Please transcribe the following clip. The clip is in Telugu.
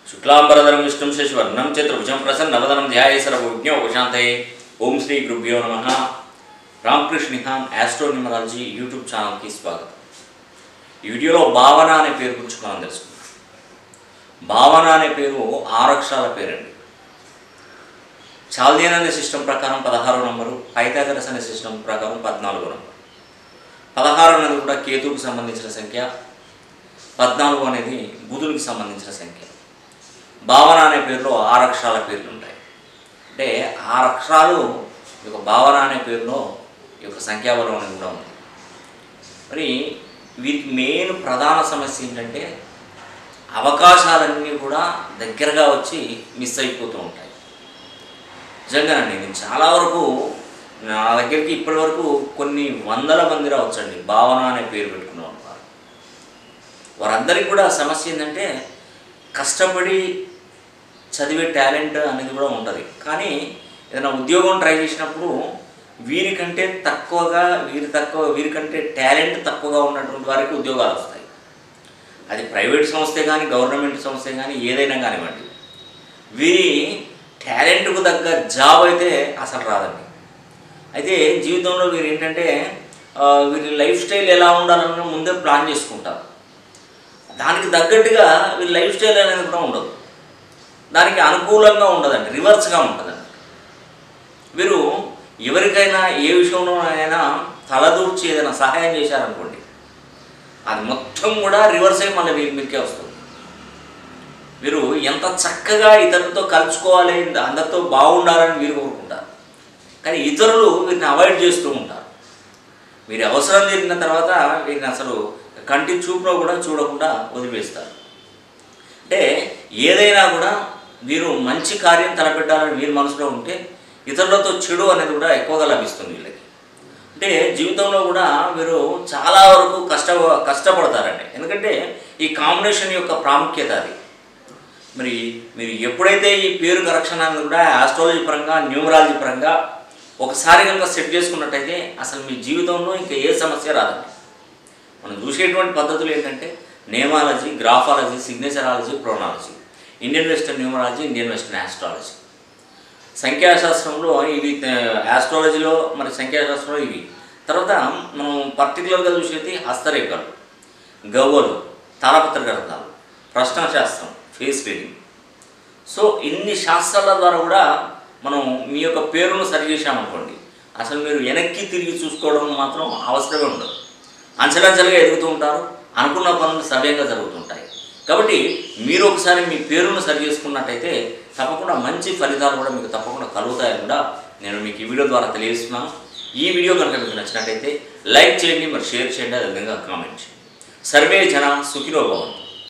శుక్లాంబరధరం విష్ణుం శశివర్ణం చతుర్భుజం ప్రసన్నవదనం ధ్యాయ సర్వజ్ఞ ఉపశాంతయే ఓం శ్రీ గురుభ్యో నమ రామకృష్ణ నిహాన్ ఆస్ట్రోన్యూమరాలజీ యూట్యూబ్ ఛానల్కి స్వాగతం ఈ వీడియోలో భావన అనే పేరు గురించి మనం తెలుసుకుందాం భావన అనే పేరు ఆరు అక్షరాల పేరండి చాల్దియన్ అనే సిస్టమ్ ప్రకారం పదహారో నంబరు పైథాగరస్ అనే సిస్టమ్ ప్రకారం పద్నాలుగో నంబరు పదహారు అనేది కూడా కేతువుకి సంబంధించిన సంఖ్య పద్నాలుగు అనేది బుధుడికి సంబంధించిన సంఖ్య భావన అనే పేరులో ఆరు అక్షరాల పేర్లు ఉంటాయి అంటే ఆరు అక్షరాలు ఈ యొక్క భావన అనే పేరులో ఈ యొక్క సంఖ్యాబలం అనేది కూడా ఉంది మరి వీరికి మెయిన్ ప్రధాన సమస్య ఏంటంటే అవకాశాలన్నీ కూడా దగ్గరగా వచ్చి మిస్ అయిపోతూ ఉంటాయి నిజంగానండి నేను చాలా వరకు నా దగ్గరికి ఇప్పటి వరకు కొన్ని వందల మంది రావచ్చండి భావన అనే పేరు పెట్టుకున్న వారు వారందరికీ కూడా సమస్య ఏంటంటే కష్టపడి చదివే టాలెంట్ అనేది కూడా ఉంటుంది కానీ ఏదైనా ఉద్యోగం ట్రై చేసినప్పుడు వీరికంటే తక్కువగా వీరి తక్కువ వీరికంటే టాలెంట్ తక్కువగా ఉన్నటువంటి వారికి ఉద్యోగాలు వస్తాయి అది ప్రైవేట్ సంస్థే కానీ గవర్నమెంట్ సంస్థే కానీ ఏదైనా కానివ్వండి వీరి టాలెంట్కు తగ్గ జాబ్ అయితే అసలు రాదండి అయితే జీవితంలో వీరు ఏంటంటే ఆ, వీరి లైఫ్ స్టైల్ ఎలా ఉండాలని ముందే ప్లాన్ చేసుకుంటారు దానికి తగ్గట్టుగా వీరి లైఫ్ స్టైల్ అనేది కూడా ఉండదు దానికి అనుకూలంగా ఉండదండి రివర్స్గా ఉంటుందండి వీరు ఎవరికైనా ఏ విషయంలోనైనా తలదూర్చి ఏదైనా సహాయం చేశారనుకోండి అది మొత్తం కూడా రివర్స్ అయ్యి మళ్ళీ వీరి మీదకే వస్తుంది వీరు ఎంత చక్కగా ఇతరులతో కలుసుకోవాలి అందరితో బాగుండాలని వీరు కోరుకుంటారు కానీ ఇతరులు వీరిని అవాయిడ్ చేస్తూ ఉంటారు వీరి అవసరం తీరిన తర్వాత వీరిని అసలు కంటి చూపులో కూడా చూడకుండా వదిలివేస్తారు అంటే ఏదైనా కూడా వీరు మంచి కార్యం తలపెట్టాలని వీరి మనసులో ఉంటే ఇతరులతో చెడు అనేది కూడా ఎక్కువగా లభిస్తుంది వీళ్ళకి అంటే జీవితంలో కూడా వీరు చాలా వరకు కష్ట కష్టపడతారండి ఎందుకంటే ఈ కాంబినేషన్ యొక్క ప్రాముఖ్యత అది మరి మీరు ఎప్పుడైతే ఈ పేరు కరెక్షన్ అనేది కూడా ఆస్ట్రాలజీ పరంగా న్యూమరాలజీ పరంగా ఒకసారి కనుక సెట్ చేసుకున్నట్టయితే అసలు మీ జీవితంలో ఇంకా ఏ సమస్య రాదండి మనం చూసేటువంటి పద్ధతులు ఏంటంటే nameology graphology signatureology pronology Indian western numerology Indian western astrology సంఖ్యాశాస్త్రంలో ఇవి ఆస్ట్రాలజీలో మరి సంఖ్యాశాస్త్రంలో ఇవి తర్వాత మనం పర్టికులర్గా చూసేది హస్తరేఖలు గవ్వలు తాళపత్ర గ్రంథాలు ప్రశ్నశాస్త్రం ఫేస్ రీడింగ్ సో ఇన్ని శాస్త్రాల ద్వారా కూడా మనం మీ యొక్క పేరును సరి చేశామనుకోండి అసలు మీరు వెనక్కి తిరిగి చూసుకోవడం మాత్రం అవసరమే ఉండదు అంచలంచలుగా ఎదుగుతూ ఉంటారు అనుకున్న పనులు సవ్యంగా జరుగుతుంటాయి కాబట్టి మీరు ఒకసారి మీ పేరును సరి చేసుకున్నట్టయితే తప్పకుండా మంచి ఫలితాలు కూడా మీకు తప్పకుండా కలుగుతాయని కూడా నేను మీకు ఈ వీడియో ద్వారా తెలియజేస్తున్నాను ఈ వీడియో కనుక మీకు నచ్చినట్టయితే లైక్ చేయండి మరి షేర్ చేయండి అదేవిధంగా కామెంట్ చేయండి సర్వే జన సుఖినో భవంతు